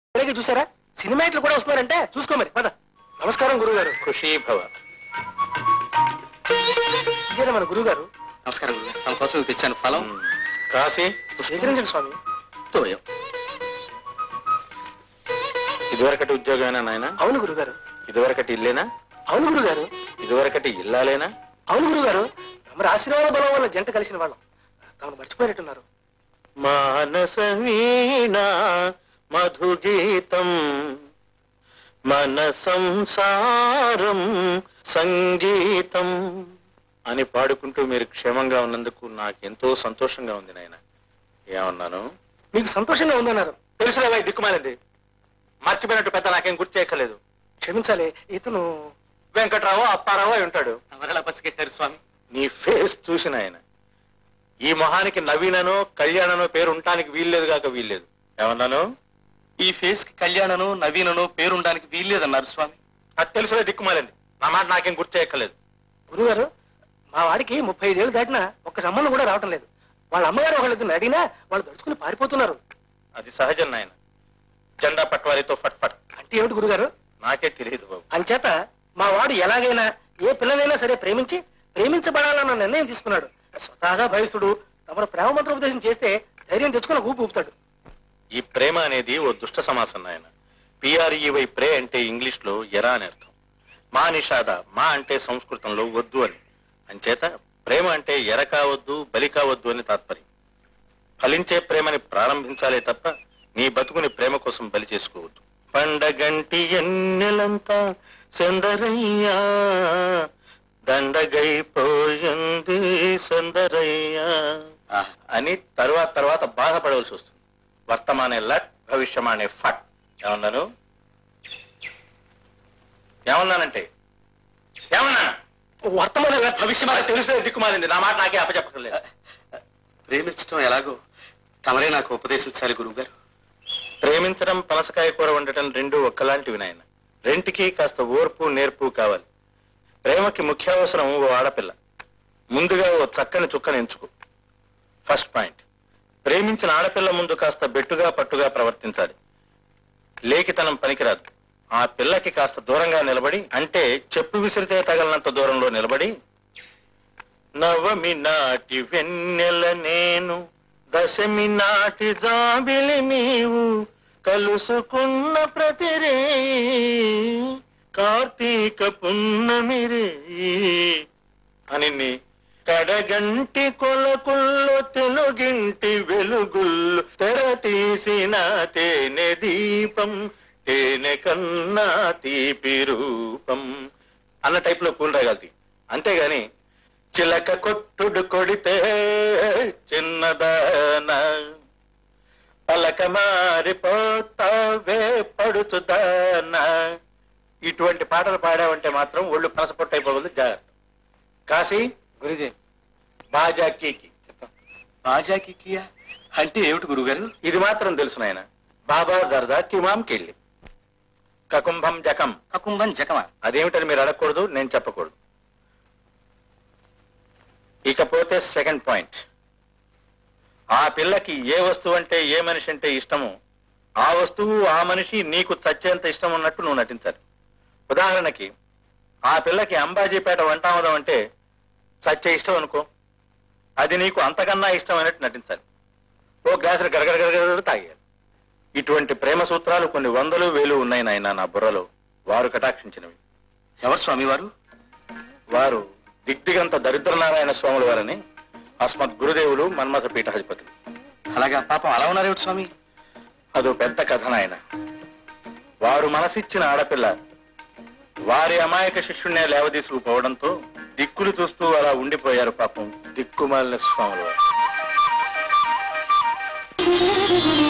ఇలాగే చూసారా సినిమాట్లు కూడా వస్తున్నారంటే చూసుకో మరి పద నమస్కారం గురుగారు ఖుషీ భవ ఇదేనా మన గురుగారు నమస్కారం గురుగారు తమ కోసం తెచ్చాను ఫలం కాశీ స్వీకరించండి స్వామి తోయం ఇదివరకటి ఉద్యోగమేనా నాయన అవును గురుగారు ఇదివరకటి ఇల్లేనా అవును గురుగారు ఇదివరకటి ఇల్లాలేనా అవును గురుగారు తమరి ఆశీర్వాద బలం వల్ల జంట కలిసిన వాళ్ళం తమను మర్చిపోయినట్టున్నారు మానస వీణ మధుగీతం మన సంసారం సంగీతం అని పాడుకుంటూ మీరు క్షేమంగా ఉన్నందుకు నాకెంతో సంతోషంగా ఉంది నాయన ఏమన్నాను మీకు సంతోషంగా ఉందన్నారు తెలుసులేవా ఈ దిక్కుమాలింది మర్చిపోయినట్టు పెద్ద నాకేం గుర్తు చేయక్కర్లేదు క్షమించాలి ఇతను వెంకట్రావు అప్పారావు అయి ఉంటాడు ఎవరెలా పసిగట్టారు స్వామి నీ ఫేస్ చూసిన ఆయన ఈ మొహానికి నవీననో కళ్యాణనో పేరు ఉండటానికి వీల్లేదు కాక వీల్లేదు ఏమన్నాను ఈ ఫేస్ కి కళ్యాణను నవీనను పేరుండడానికి వీల్లేదన్నారు స్వామి అది తెలుసులే దిక్కుమాలింది నా మాట నాకేం గుర్తు చేయక్కర్లేదు గురుగారు మా వాడికి ముప్పై ఐదేళ్ళు దాటినా ఒక్క సంబంధం కూడా రావటం లేదు వాళ్ళ అమ్మగారు ఒకళ్ళిద్దరు అడిగినా వాళ్ళు దడుచుకుని పారిపోతున్నారు అది సహజం నాయన జెండా పట్వారితో ఫట్ ఫట్ అంటే ఏమిటి గురుగారు నాకే తెలియదు బాబు అంచేత మా వాడు ఎలాగైనా ఏ పిల్లనైనా సరే ప్రేమించి ప్రేమించబడాలన్న నిర్ణయం తీసుకున్నాడు స్వతహాగా భయస్తుడు తమరు ప్రేమ మంత్రోపదేశం చేస్తే ధైర్యం తెచ్చుకుని ఊపి ఊపుతాడు ఈ ప్రేమ అనేది ఓ దుష్ట సమాసం నాయన పిఆర్ఈవై ప్రే అంటే ఇంగ్లీష్ లో ఎరా అని అర్థం మా నిషాద మా అంటే సంస్కృతంలో వద్దు అని అంచేత ప్రేమ అంటే ఎర కావద్దు బలి కావద్దు అని తాత్పర్యం ఫలించే ప్రేమని ప్రారంభించాలే తప్ప నీ బతుకుని ప్రేమ కోసం బలి చేసుకోవద్దు పండగంటి ఎన్నెలంతా సెందరయ్యా దండగైపోయింది సెందరయ్యా అని తర్వాత తర్వాత బాధపడవలసి వస్తుంది వర్తమానే లట్ భవిష్యమానే ఫట్ ఏమన్నాను ఏమన్నానంటే ఏమన్నా వర్తమాన భవిష్యమాన తెలిసే దిక్కుమాలింది నా మాట నాకే అప్పచెప్పలేదు ప్రేమించడం ఎలాగో తమరే నాకు ఉపదేశించాలి గురువుగారు ప్రేమించడం పనసకాయ కూర వండటం రెండు ఒక్కలాంటివి నాయన రెంటికి కాస్త ఓర్పు నేర్పు కావాలి ప్రేమకి ముఖ్య అవసరం ఓ ఆడపిల్ల ముందుగా ఓ చక్కని చుక్కని ఎంచుకో ఫస్ట్ పాయింట్ ప్రేమించిన ఆడపిల్ల ముందు కాస్త బెట్టుగా పట్టుగా ప్రవర్తించాలి లేఖితనం పనికిరాదు ఆ పిల్లకి కాస్త దూరంగా నిలబడి అంటే చెప్పు విసిరితే తగలనంత దూరంలో నిలబడి నవమి నాటి వెన్నెల నేను దశమి నాటి జాబిలి నీవు కలుసుకున్న ప్రతిరే కార్తీక పున్నమిరే అని నీ కడగంటి కొలకుల్లో తెలుగింటి వెలుగుల్లో తెర తీసిన తేనె దీపం తేనె కన్నా తీపి రూపం అన్న టైప్ లో కూల్ రాగలది అంతేగాని చిలక కొట్టుడు కొడితే చిన్నదాన పలక మారిపోతావే పడుచుదాన ఇటువంటి పాటలు పాడావంటే మాత్రం ఒళ్ళు పనసపొట్టయిపోతుంది జాగ్రత్త కాశీ గురుజీ బాజాకీకి బాజాకి కియా అంటే ఏమిటి గురుగారు ఇది మాత్రం తెలుసు నాయన బాబా జర్దా కిమాం కెళ్ళి కకుంభం జకం కకుంభం జకమా అదేమిటని మీరు అడగకూడదు నేను చెప్పకూడదు ఇకపోతే సెకండ్ పాయింట్ ఆ పిల్లకి ఏ వస్తువు అంటే ఏ మనిషి అంటే ఇష్టమో ఆ వస్తువు ఆ మనిషి నీకు చచ్చేంత ఇష్టం ఉన్నట్టు నువ్వు నటించాలి ఉదాహరణకి ఆ పిల్లకి అంబాజీపేట వంటామదం అంటే చచ్చే ఇష్టం అనుకో అది నీకు అంతకన్నా ఇష్టం అన్నట్టు నటించాలి ఓ గ్లాసులు గడగడ గడగడ తాగేయాలి ఇటువంటి ప్రేమ సూత్రాలు కొన్ని వందలు వేలు ఉన్నాయి నాయన నా బుర్రలో వారు కటాక్షించినవి ఎవరు స్వామి వారు వారు దిగ్దిగంత దరిద్రనారాయణ స్వాముల వారని అస్మత్ గురుదేవులు మన్మథ పీఠాధిపతులు అలాగా పాపం అలా ఉన్నారేమిటి స్వామి అదో పెద్ద కథ నాయన వారు మనసిచ్చిన ఆడపిల్ల వారి అమాయక శిష్యుణ్ణే లేవదీసుకుపోవడంతో దిక్కులు చూస్తూ అలా ఉండిపోయారు పాపం దిక్కుమాలిన స్వాముల వారు